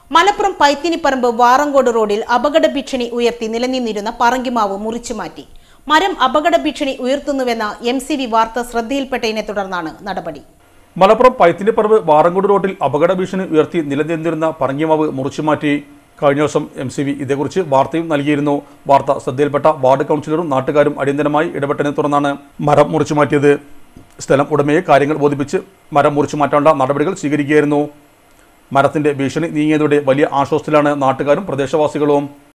മലപ്പുറം പൈത്തിനിപ്പറമ്പ് വാറങ്കോട് റോഡിൽ അപകട ഭീഷണി ഉയർത്തി നിലനിന്നിരുന്ന പറങ്കിമാവ് മുറിച്ചുമാറ്റി മരം അപകട ഭീഷണി ഉയർത്തുന്നുവെന്ന എം സി വി വാർത്ത ശ്രദ്ധയിൽപ്പെട്ടതിനെ തുടർന്നാണ് നടപടി മലപ്പുറം പൈത്തിനിപ്പറമ്പ് വാറങ്കോട് റോഡിൽ അപകട ഭീഷണി ഉയർത്തി നിലനിന്നിരുന്ന പറങ്കിമാവ് മുറിച്ചുമാറ്റി കഴിഞ്ഞ ദിവസം എം സി വി ഇതേക്കുറിച്ച് വാർത്തയും നൽകിയിരുന്നു വാർത്ത ശ്രദ്ധയിൽപ്പെട്ട വാർഡ് കൗൺസിലറും നാട്ടുകാരും അടിയന്തരമായി ഇടപെട്ടതിനെ തുടർന്നാണ് മരം മുറിച്ചു മാറ്റിയത് സ്ഥലം ഉടമയെ കാര്യങ്ങൾ ബോധിപ്പിച്ച് മരം മുറിച്ചു മാറ്റാനുള്ള നടപടികൾ സ്വീകരിക്കുകയായിരുന്നു മരത്തിന്റെ ഭീഷണി നീങ്ങിയതോടെ വലിയ ആശ്വാസത്തിലാണ് നാട്ടുകാരും പ്രദേശവാസികളും